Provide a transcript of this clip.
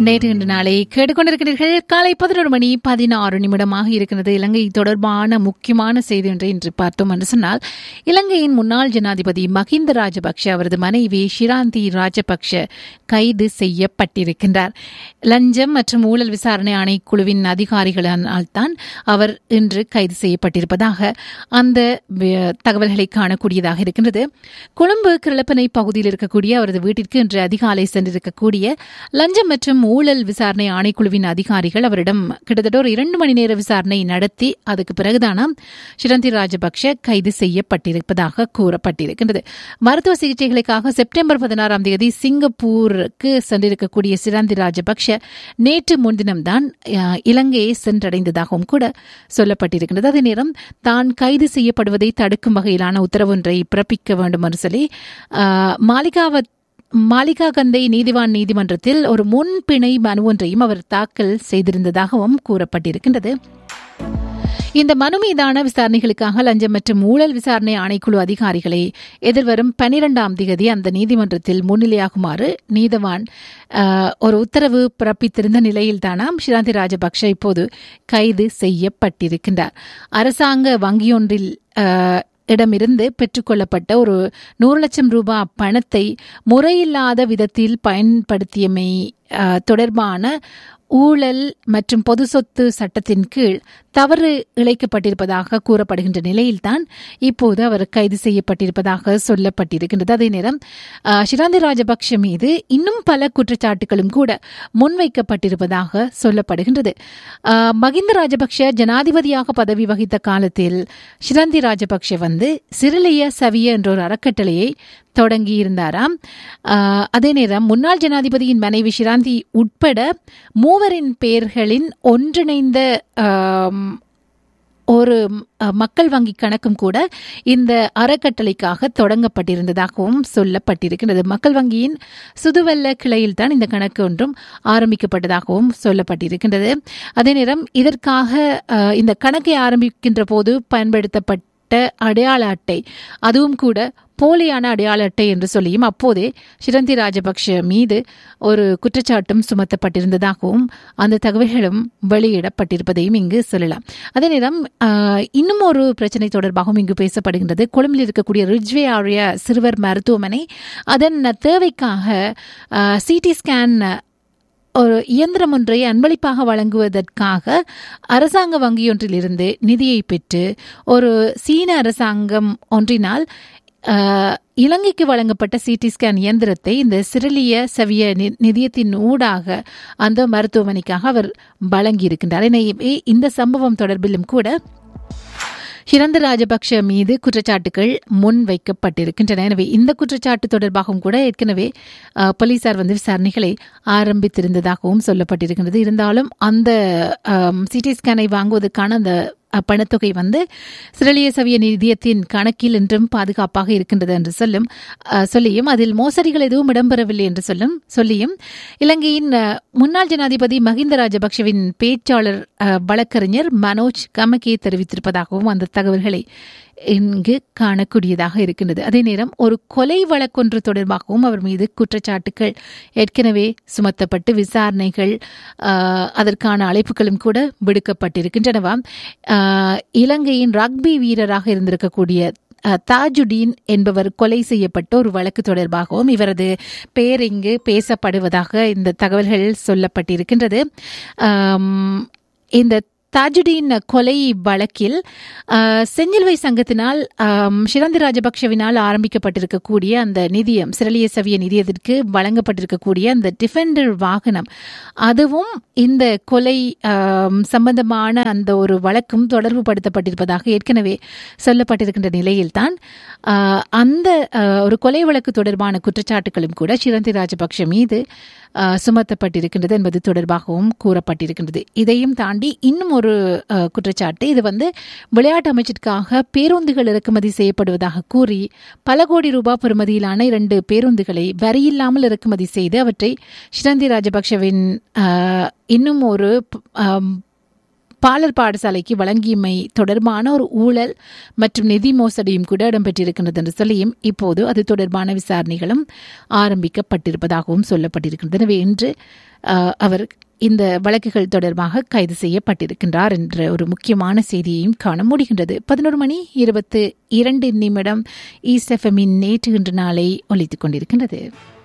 நேற்று இன்று நாளை கேட்டுக்கொண்டிருக்கிறீர்கள் காலை பதினொரு மணி பதினாறு நிமிடமாக இருக்கிறது இலங்கை தொடர்பான முக்கியமான செய்தி ஒன்றை இன்று பார்த்தோம் என்று சொன்னால் இலங்கையின் முன்னாள் ஜனாதிபதி மஹிந்த ராஜபக்ஷ அவரது மனைவி ஷிராந்தி ராஜபக்ஷ கைது செய்யப்பட்டிருக்கின்றார் லஞ்சம் மற்றும் ஊழல் விசாரணை ஆணைக்குழுவின் அதிகாரிகளால் தான் அவர் இன்று கைது செய்யப்பட்டிருப்பதாக அந்த வி- தகவல்களை காணக்கூடியதாக இருக்கின்றது கொழும்பு கிளப்பனை பகுதியில் இருக்கக்கூடிய அவரது வீட்டிற்கு இன்று அதிகாலை சென்றிருக்கக்கூடிய லஞ்சம் மற்றும் ஊழல் விசாரணை ஆணைக்குழுவின் அதிகாரிகள் அவரிடம் கிட்டத்தட்ட ஒரு இரண்டு மணி நேர விசாரணை நடத்தி அதுக்கு பிறகுதானாம் ஷிரந்தி ராஜபக்ஷ கைது செய்யப்பட்டிருப்பதாக கூறப்பட்டிருக்கின்றது மருத்துவ சிகிச்சைகளுக்காக செப்டம்பர் பதினாறாம் தேதி சிங்கப்பூருக்கு சென்றிருக்கக்கூடிய சிரந்தி ராஜபக்ஷ நேற்று முன்தினம்தான் அஹ், இலங்கையை சென்றடைந்ததாகவும் கூட சொல்லப்பட்டிருக்கின்றது அதே நேரம் தான் கைது செய்யப்படுவதை தடுக்கும் வகையிலான உத்தரவொன்றை பிறப்பிக்க வேண்டும் என்று சொல்லி அஹ், மாளிகாவத் மாளிகா கந்தை நீதிவான் நீதிமன்றத்தில் ஒரு முன்பிணை மனு ஒன்றையும் அவர் தாக்கல் செய்திருந்ததாகவும் கூறப்பட்டிருக்கின்றது இந்த மனு மீதான விசாரணைகளுக்காக லஞ்சம் மற்றும் ஊழல் விசாரணை ஆணைக்குழு அதிகாரிகளை எதிர்வரும் பனிரெண்டாம் திகதி அந்த நீதிமன்றத்தில் முன்னிலையாகுமாறு நீதவான் அஹ், ஒரு உத்தரவு பிறப்பித்திருந்த நிலையில்தானாம் ஷிராந்தி ராஜபக்ஷ இப்போது கைது செய்யப்பட்டிருக்கின்றார் அரசாங்க வங்கியொன்றில் அஹ், இடமிருந்து பெற்றுக்கொள்ளப்பட்ட ஒரு நூறு லட்சம் ரூபாய் பணத்தை முறையில்லாத விதத்தில் பயன்படுத்தியமை அஹ், தொடர்பான ஊழல் மற்றும் பொது சொத்து சட்டத்தின் கீழ் தவறு இழைக்கப்பட்டிருப்பதாக கூறப்படுகின்ற நிலையில்தான் இப்போது அவர் கைது செய்யப்பட்டிருப்பதாக சொல்லப்பட்டிருக்கின்றது அதே நேரம் அஹ், ஷிராந்தி ராஜபக்ஷ மீது இன்னும் பல குற்றச்சாட்டுகளும் கூட முன்வைக்கப்பட்டிருப்பதாக சொல்லப்படுகின்றது அஹ், மகிந்த ராஜபக்ஷ ஜனாதிபதியாக பதவி வகித்த காலத்தில் ஷிரந்தி ராஜபக்ஷ வந்து சிறிலிய சவிய என்ற ஒரு அறக்கட்டளையை தொடங்கி இருந்தாராம் அஹ், அதே நேரம் முன்னாள் ஜனாதிபதியின் மனைவி ஷிராந்தி உட்பட மூவரின் பெயர்களின் ஒன்றிணைந்த ஆம், ஒரு அஹ், மக்கள் வங்கி கணக்கும் கூட இந்த அறக்கட்டளைக்காக தொடங்கப்பட்டிருந்ததாகவும் சொல்லப்பட்டிருக்கிறது மக்கள் வங்கியின் சுதுவல்ல கிளையில் தான் இந்த கணக்கு ஒன்றும் ஆரம்பிக்கப்பட்டதாகவும் சொல்லப்பட்டிருக்கின்றது அதே நேரம் இதற்காக அஹ், இந்த கணக்கை ஆரம்பிக்கின்ற போது பயன்படுத்தப்பட்ட அடையாள அட்டை அதுவும் கூட போலியான அடையாள அட்டை என்று சொல்லியும் அப்போதே ஷிரந்தி ராஜபக்ஷ மீது ஒரு குற்றச்சாட்டும் சுமத்தப்பட்டிருந்ததாகவும் அந்த தகவல்களும் வெளியிடப்பட்டிருப்பதையும் இங்கு சொல்லலாம் அதே நேரம் ஆஹ், இன்னும் ஒரு பிரச்சனை தொடர்பாகவும் இங்கு பேசப்படுகின்றது கொழும்பில் இருக்கக்கூடிய ரிஜ்வே ஆரிய சிறுவர் மருத்துவமனை அதன் தேவைக்காக சிடி ஸ்கேன் ஒரு இயந்திரம் ஒன்றை அன்பளிப்பாக வழங்குவதற்காக அரசாங்க வங்கியொன்றிலிருந்து நிதியை பெற்று ஒரு சீன அரசாங்கம் ஒன்றினால் அஹ், இலங்கைக்கு வழங்கப்பட்ட சிடி ஸ்கேன் இயந்திரத்தை இந்த சிறிலிய செவிய நி- நிதியத்தின் ஊடாக அந்த மருத்துவமனைக்காக அவர் வழங்கியிருக்கின்றார் எனவே இந்த சம்பவம் தொடர்பிலும் கூட ஹிரந்த ராஜபக்ஷ மீது குற்றச்சாட்டுகள் முன்வைக்கப்பட்டிருக்கின்றன எனவே இந்த குற்றச்சாட்டு தொடர்பாகவும் கூட ஏற்கனவே அஹ், போலீசார் வந்து விசாரணைகளை ஆரம்பித்திருந்ததாகவும் சொல்லப்பட்டிருக்கின்றது இருந்தாலும் அந்த சிடி ஸ்கேனை வாங்குவதற்கான அந்த அஹ், பணத்தொகை வந்து சிரலிய சவிய நிதியத்தின் கணக்கில் என்றும் பாதுகாப்பாக இருக்கின்றது என்று சொல்லும் அஹ், சொல்லியும் அதில் மோசடிகள் எதுவும் இடம்பெறவில்லை என்று சொல்லும் சொல்லியும் இலங்கையின் அஹ், முன்னாள் ஜனாதிபதி மஹிந்த ராஜபக்ஷவின் பேச்சாளர் அஹ், வழக்கறிஞர் மனோஜ் கமகே தெரிவித்திருப்பதாகவும் அந்த தகவல்களை இங்கு காணக்கூடியதாக இருக்கின்றது அதே நேரம் ஒரு கொலை வழக்கொன்று தொடர்பாகவும் அவர் மீது குற்றச்சாட்டுகள் ஏற்கனவே சுமத்தப்பட்டு விசாரணைகள் ஆஹ், அதற்கான அழைப்புகளும் கூட விடுக்கப்பட்டிருக்கின்றனவாம் ஆஹ், இலங்கையின் ரக்பி வீரராக இருந்திருக்கக்கூடிய அஹ், தாஜுடீன் என்பவர் கொலை செய்யப்பட்ட ஒரு வழக்கு தொடர்பாகவும் இவரது பெயர் இங்கு பேசப்படுவதாக இந்த தகவல்கள் சொல்லப்பட்டிருக்கின்றது ஆம், இந்த தாஜுடீன் கொலை வழக்கில் அஹ், செஞ்சிலுவை சங்கத்தினால் ஆம், ஷிரந்தி ராஜபக்ஷவினால் ஆரம்பிக்கப்பட்டிருக்கக்கூடிய அந்த நிதியம் சிரலிய சவிய நிதியத்திற்கு வழங்கப்பட்டிருக்கக்கூடிய அந்த டிஃபெண்டர் வாகனம் அதுவும் இந்த கொலை ஆம், சம்பந்தமான அந்த ஒரு வழக்கும் தொடர்பு படுத்தப்பட்டிருப்பதாக ஏற்கனவே சொல்லப்பட்டிருக்கின்ற நிலையில்தான் ஆஹ், அந்த ஆஹ், ஒரு கொலை வழக்கு தொடர்பான குற்றச்சாட்டுகளும் கூட ஷிரந்தி ராஜபக்ஷ மீது ஆஹ், சுமத்தப்பட்டிருக்கின்றது என்பது தொடர்பாகவும் கூறப்பட்டிருக்கின்றது இதையும் தாண்டி இன்னும் ஒரு ஆஹ், குற்றச்சாட்டு இது வந்து விளையாட்டு அமைச்சிற்காக பேருந்துகள் இறக்குமதி செய்யப்படுவதாக கூறி பல கோடி ரூபாய் பெறுமதியிலான இரண்டு பேருந்துகளை வரியில்லாமல் இறக்குமதி செய்து அவற்றை ஷிரந்தி ராஜபக்ஷவின் ஆஹ், இன்னும் ஒரு ஆம், பாலர் பாடசாலைக்கு வழங்கியமை தொடர்பான ஒரு ஊழல் மற்றும் நிதி மோசடியும் கூட இடம்பெற்றிருக்கின்றது என்று சொல்லியும் இப்போது அது தொடர்பான விசாரணைகளும் ஆரம்பிக்கப்பட்டிருப்பதாகவும் சொல்லப்பட்டிருக்கின்றது எனவே இன்று அஹ், அவர் இந்த வழக்குகள் தொடர்பாக கைது செய்யப்பட்டிருக்கின்றார் என்ற ஒரு முக்கியமான செய்தியையும் காண முடிகின்றது பதினோரு மணி இருபத்து இரண்டு நிமிடம் ஈஸ்எஃப்எம்மின் நேற்று இன்று நாளை ஒலித்துக் கொண்டிருக்கின்றது